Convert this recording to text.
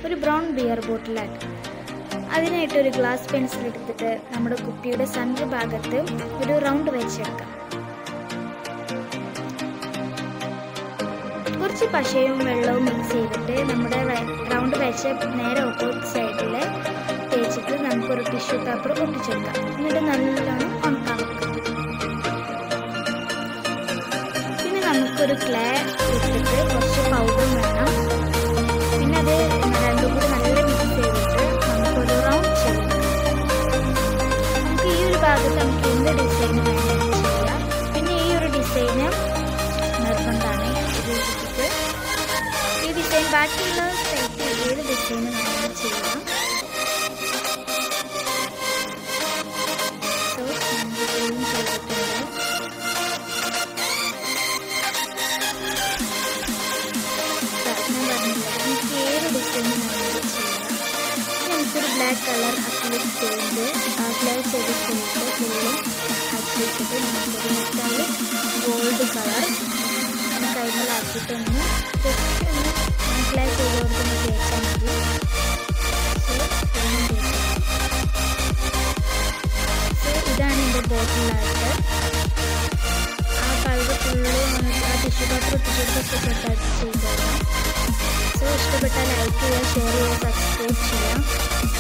ഒരു brown beer ബോട്ടിലാക്കി അതിനായിട്ട് ഒരു ഗ്ലാസ് പെൻസിൽ എടുത്തിട്ട് നമ്മുടെ കുപ്പിയുടെ സെൻറ്റർ ഭാഗത്ത് ഒരു റൗണ്ട് വെച്ചെടുക്കാം കുറച്ച് പശയും വെള്ളവും മിക്സ് ചെയ്തിട്ട് നമ്മുടെ റൗണ്ട് വെച്ച് നേരെ ഓപ്പോസിറ്റ് സൈഡിൽ തേച്ചിട്ട് നമുക്കൊരു ടിഷ്യൂ പേപ്പർ ഒട്ടിച്ചെടുക്കാം എന്നിട്ട് നല്ലോണം ഉണക്കാൻ വെക്കാം പിന്നെ നമുക്കൊരു ക്ലേ ഇട്ടിട്ട് കുറച്ച് പൗഡറും വേണം പിന്നെ അത് രണ്ടും കൂടി നല്ല മിക്സ് ചെയ്തിട്ട് നമുക്കൊരു റൗണ്ട് ചെയ്യാം നമുക്ക് ഈ ഒരു ഭാഗത്ത് നമുക്ക് എന്ത് ഡിസൈൻ വേണമെങ്കിലും ചെയ്യാം പിന്നെ ഈ ഒരു ഡിസൈന് നിർബന്ധമാണ് ഇത് വെച്ചിട്ട് ഈ ഡിസൈൻ ബാക്കിയുള്ള സൈറ്റിൽ ഏത് ഡിസൈൻ വേണമെങ്കിലും ചെയ്യാം സോ ഡിസൈൻ ചെയ്തിട്ടുണ്ട് ഞാൻ പറഞ്ഞില്ല നമുക്ക് ഏത് ഡിസൈൻ വേണമെങ്കിലും ചെയ്യാം നമുക്കൊരു black colour acrylic paint apply ചെയ്ത് ചെയ്തിട്ട് ഫുള്ളും ആക്കിയിട്ടിട്ട് നമുക്കൊരു മെറ്റാലിക് ഗോൾഡ് കളർ കൈമലാക്കിയിട്ടൊന്ന് ജസ്റ്റ് ഒന്ന് അപ്ലൈ ചെയ്ത് കൊടുത്തൊന്ന് തേച്ചാൽ മതി സോ ഇതാണ് എൻ്റെ ബോട്ടിലായിട്ട് ആ കളർ ഫുള്ള് നമുക്ക് ആ ടിഷ്യൂ പേപ്പർ ഒട്ടിച്ചെടുത്ത് സെറ്റായിട്ട് ചെയ്തു തരാം സോ ഇഷ്ടപ്പെട്ടാൽ ലൈക്ക് ചെയ്യുക ഷെയർ ചെയ്യുക സബ്സ്ക്രൈബ് ചെയ്യാം